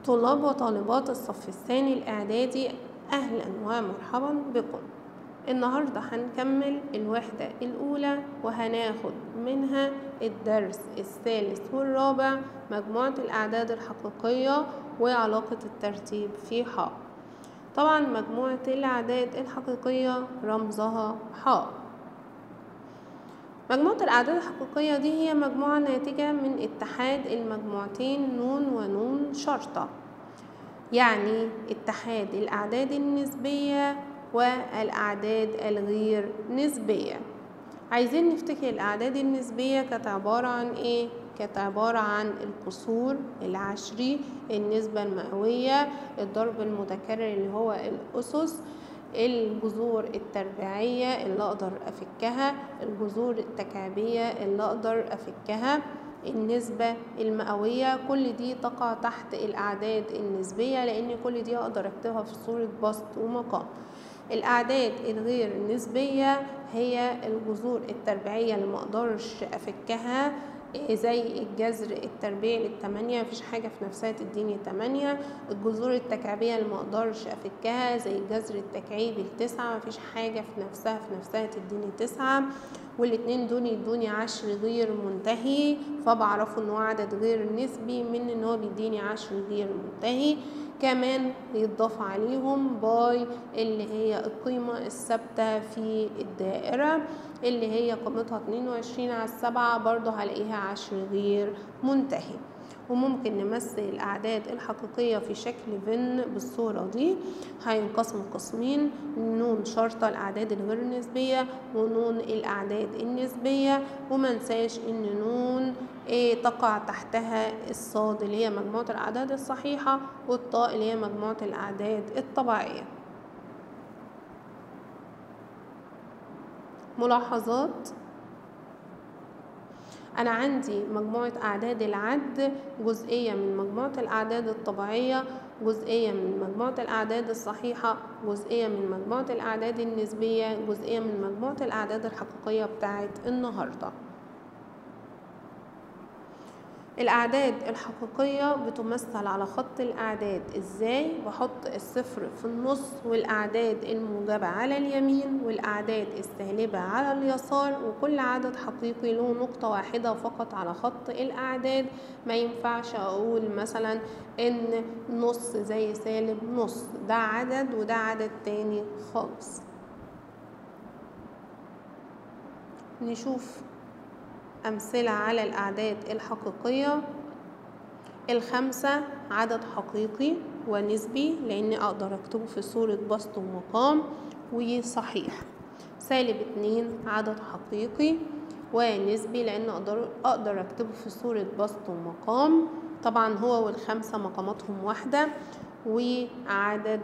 طلاب وطالبات الصف الثاني الإعدادي أهلا ومرحبا بكم النهاردة هنكمل الوحدة الأولى وهناخد منها الدرس الثالث والرابع مجموعة الأعداد الحقيقية وعلاقة الترتيب في حاء طبعا مجموعة الأعداد الحقيقية رمزها حاء مجموعة الأعداد الحقيقية دي هي مجموعة ناتجة من اتحاد المجموعتين نون ونون شرطة يعني اتحاد الأعداد النسبية والأعداد الغير نسبية عايزين نفتكر الأعداد النسبية كانت عبارة عن إيه؟ كانت عبارة عن القصور العشري النسبة المئوية الضرب المتكرر اللي هو الأسس الجذور التربيعية اللي أقدر أفكها الجذور التكعيبية اللي أقدر أفكها النسبة المئوية كل دي تقع تحت الأعداد النسبية لأن كل دي أقدر أكتبها في صورة بسط ومقام الأعداد الغير نسبية هي الجذور التربيعية اللي مقدرش أفكها زي الجذر التربيعي للتمانية مفيش حاجة في نفسها تديني تمانية الجذور التكعيبية اللي مقدرش أفكها زي الجذر التكعيبي لتسعة مفيش حاجة في نفسها في نفسها تديني تسعة والاتنين دول يدوني عشر غير منتهي فبعرفه ان هو عدد غير نسبي من ان هو بيديني عشر غير منتهي كمان يتضاف عليهم باي اللي هي القيمة الثابتة في الدائرة اللي هي قيمتها 22 على السبعة برضه هلاقيها عشر غير منتهي وممكن نمثل الأعداد الحقيقية في شكل فن بالصورة دي هينقسم قسمين نون شرطة الأعداد الغير نسبية ونون الأعداد النسبية ومنساش إن نون إيه تقع تحتها الصاد اللي هي مجموعة الأعداد الصحيحة والطاء اللي هي مجموعة الأعداد الطبيعية ملاحظات أنا عندي مجموعة أعداد العد جزئية من مجموعة الأعداد الطبيعية جزئية من مجموعة الأعداد الصحيحة جزئية من مجموعة الأعداد النسبية جزئية من مجموعة الأعداد الحقيقية بتاعت النهاردة الأعداد الحقيقية بتمثل على خط الأعداد إزاي؟ بحط الصفر في النص والأعداد الموجبة على اليمين والأعداد السالبة على اليسار وكل عدد حقيقي له نقطة واحدة فقط على خط الأعداد ما ينفعش أقول مثلا إن نص زي سالب نص ده عدد وده عدد تاني خالص نشوف أمثلة على الأعداد الحقيقية الخمسة عدد حقيقي ونسبي لأني أقدر أكتبه في صورة بسط ومقام وصحيح سالب اتنين عدد حقيقي ونسبي لأن أقدر, أقدر أكتبه في صورة بسط ومقام طبعا هو والخمسة مقاماتهم واحدة وعدد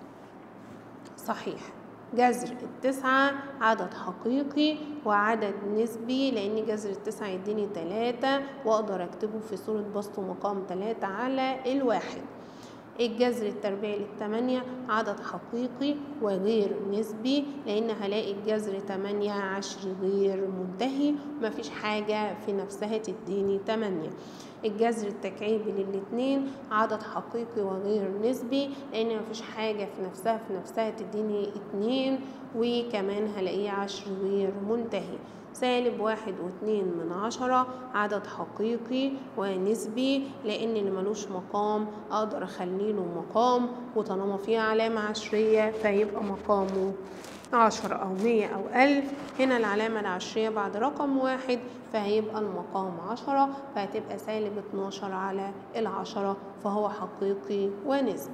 صحيح جذر التسعة عدد حقيقي وعدد نسبي لأن جذر التسعة يديني تلاتة وأقدر أكتبه في صورة بسط ومقام تلاتة على الواحد الجذر التربيعي للتمانية عدد حقيقي وغير نسبي لأن هلاقي الجذر تمانية عشر غير منتهي مفيش حاجة في نفسها تديني تمانية الجذر التكعيبي للاتنين عدد حقيقي وغير نسبي لأن مفيش حاجة في نفسها في نفسها تديني اتنين وكمان هلاقيه عشر غير منتهي سالب واحد واتنين من عشرة عدد حقيقي ونسبي لأن اللي ملوش مقام أقدر أخليله مقام وطالما فيه علامة عشرية فيبقى مقامه عشرة أو مية أو ألف هنا العلامة العشرية بعد رقم واحد فهيبقى المقام عشرة فهتبقى سالب اتناشر على العشرة فهو حقيقي ونسبي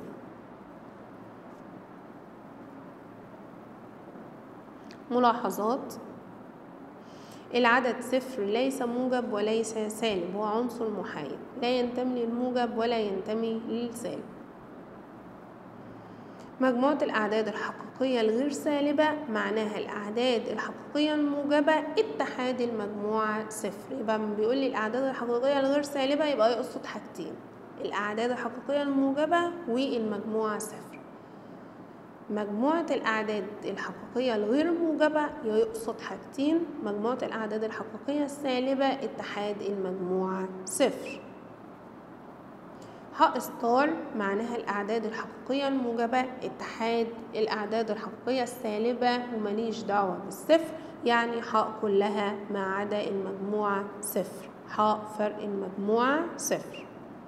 ملاحظات العدد صفر ليس موجب وليس سالب هو عنصر محايد لا ينتمي للموجب ولا ينتمي للسالب مجموعة الأعداد الحقيقية الغير سالبة معناها الأعداد الحقيقية الموجبة اتحاد المجموعة صفر يبقى بيقول لي الأعداد الحقيقية الغير سالبة يبقى يقصد حاجتين الأعداد الحقيقية الموجبة والمجموعة صفر مجموعة الأعداد الحقيقية الغير موجبة يقصد حاجتين مجموعة الأعداد الحقيقية السالبة اتحاد المجموعة صفر ح ستار معناها الأعداد الحقيقية الموجبة اتحاد الأعداد الحقيقية السالبة ومليش دعوة بالصفر يعني ح كلها ما عدا المجموعة صفر ح فرق المجموعة صفر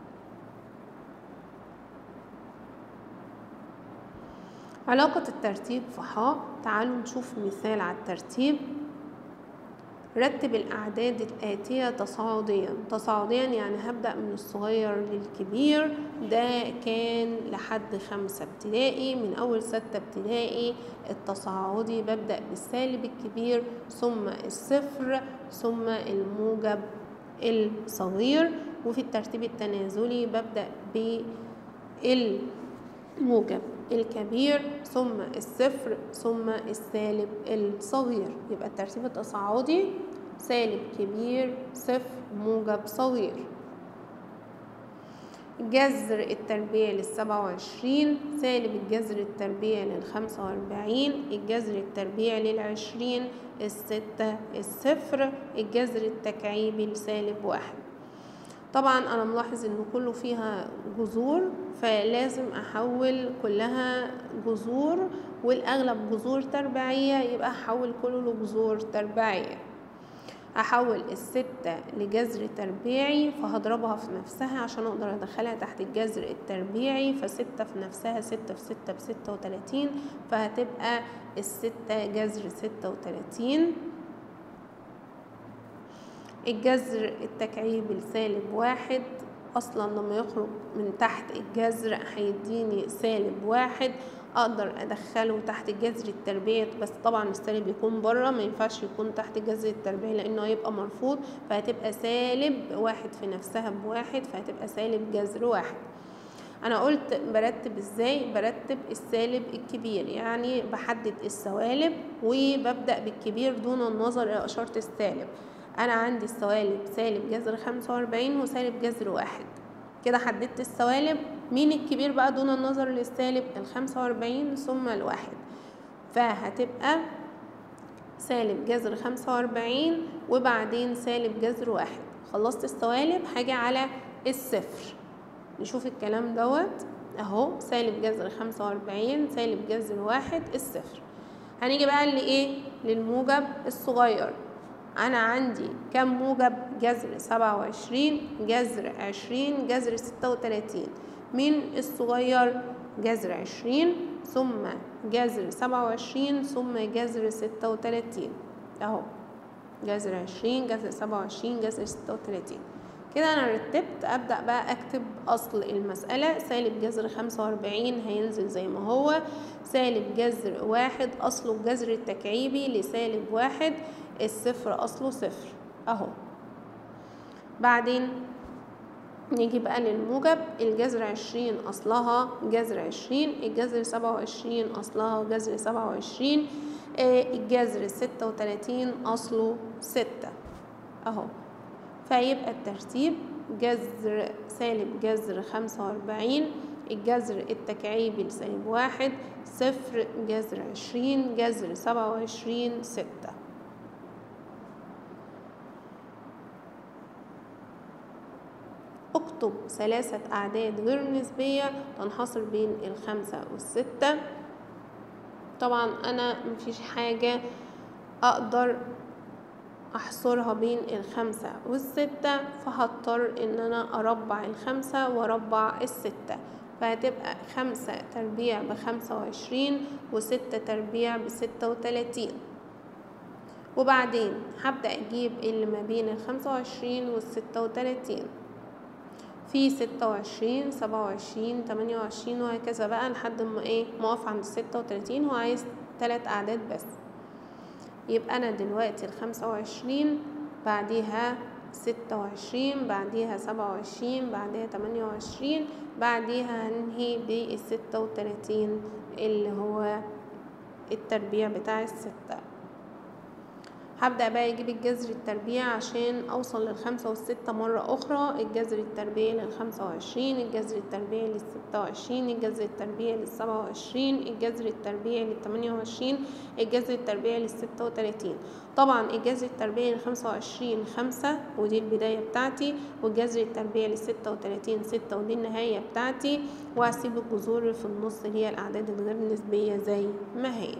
علاقة الترتيب في ح تعالوا نشوف مثال على الترتيب رتب الأعداد الآتية تصاعديا تصاعديا يعني هبدأ من الصغير للكبير ده كان لحد خمسة ابتدائي من أول ستة ابتدائي التصاعدي ببدأ بالسالب الكبير ثم الصفر ثم الموجب الصغير وفي الترتيب التنازلي ببدأ بالموجب الكبير ثم الصفر ثم السالب الصغير يبقى الترتيب التصاعدي سالب كبير صفر موجب صغير جذر التربيع للسبعة وعشرين سالب الجذر التربيع للخمسة وأربعين الجذر التربيع للعشرين الستة الصفر الجذر التكعيبي لسالب واحد طبعا انا ملاحظ ان كله فيها جذور فلازم احول كلها جذور والاغلب جذور تربيعيه يبقى احول كله لجذور تربيعيه احول الستة لجذر تربيعي فهضربها في نفسها عشان اقدر ادخلها تحت الجذر التربيعي فستة في نفسها ستة في ستة بستة وتلاتين فهتبقى الستة جذر ستة وتلاتين الجذر التكعيبي لسالب واحد اصلا لما يخرج من تحت الجذر هيديني سالب واحد اقدر ادخله تحت الجذر التربيعي بس طبعا السالب يكون بره ما ينفعش يكون تحت الجذر التربيعي لانه هيبقى مرفوض فهتبقى سالب واحد في نفسها بواحد فهتبقى سالب جذر واحد انا قلت برتب ازاي برتب السالب الكبير يعني بحدد السوالب وببدا بالكبير دون النظر الى اشاره السالب انا عندي السوالب سالب جذر خمسة وأربعين وسالب جذر واحد كده حددت السوالب مين الكبير بقى دون النظر للسالب الخمسة وأربعين ثم الواحد فهتبقى سالب جذر خمسة وأربعين وبعدين سالب جذر واحد خلصت السوالب هاجي على الصفر نشوف الكلام دوت اهو سالب جذر خمسة وأربعين سالب جذر واحد الصفر هنيجي بقى لإيه للموجب الصغير أنا عندي كم موجب جذر سبعة وعشرين جذر عشرين جذر ستة وتلاتين مين الصغير جذر عشرين ثم جذر سبعة وعشرين ثم جذر ستة وتلاتين أهو جذر عشرين جذر سبعة وعشرين جذر ستة وتلاتين كده أنا رتبت أبدأ بقى أكتب أصل المسألة سالب جذر خمسة وأربعين هينزل زي ما هو سالب جذر واحد أصله الجذر التكعيبي لسالب واحد الصفر أصله صفر أهو بعدين نيجي بقى للموجب الجذر عشرين أصلها جذر عشرين الجذر سبعة وعشرين أصلها جذر سبعة وعشرين الجذر ستة وتلاتين أصله ستة أهو فيبقى الترتيب جذر سالب جذر خمسة وأربعين الجذر التكعيبي لسالب واحد صفر جذر عشرين جذر سبعة وعشرين ستة اكتب ثلاثة أعداد غير نسبية تنحصر بين الخمسة والستة طبعا أنا مفيش حاجة أقدر أحصرها بين الخمسة والستة فهضطر إن أنا أربع الخمسة وأربع الستة فهتبقى خمسة تربيع بخمسة وعشرين وستة تربيع بستة وتلاتين وبعدين هبدأ أجيب اللي ما بين الخمسة وعشرين والستة وتلاتين في ستة وعشرين سبعة وعشرين تمانية وعشرين وهكذا بقى لحد ما ايه ما اقف عند ستة وتلاتين هو عايز تلات أعداد بس يبقى أنا دلوقتي الخمسة وعشرين بعديها ستة وعشرين بعديها سبعة وعشرين بعديها تمانية وعشرين بعديها هنهي بالستة وتلاتين اللي هو التربيع بتاع الستة هبدأ بقى اجيب الجذر التربيع عشان اوصل للخمسة والستة مرة اخرى الجذر التربيعي للخمسة وعشرين الجذر التربيعي للستة وعشرين الجذر التربيعي للسبعة وعشرين الجذر التربيعي للتمانية وعشرين الجذر التربيعي للستة وتلاتين طبعا الجذر التربيعي للخمسة وعشرين خمسة ودي البداية بتاعتي والجذر التربيعي للستة وتلاتين ستة ودي النهاية بتاعتي وهسيب الجذور اللي في النص اللي هي الأعداد الغير نسبية زي ما هي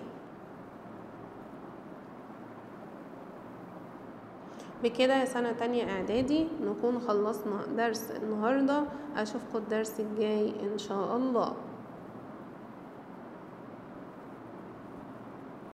بكده يا سنة تانية إعدادي نكون خلصنا درس النهاردة أشوفكم الدرس الجاي إن شاء الله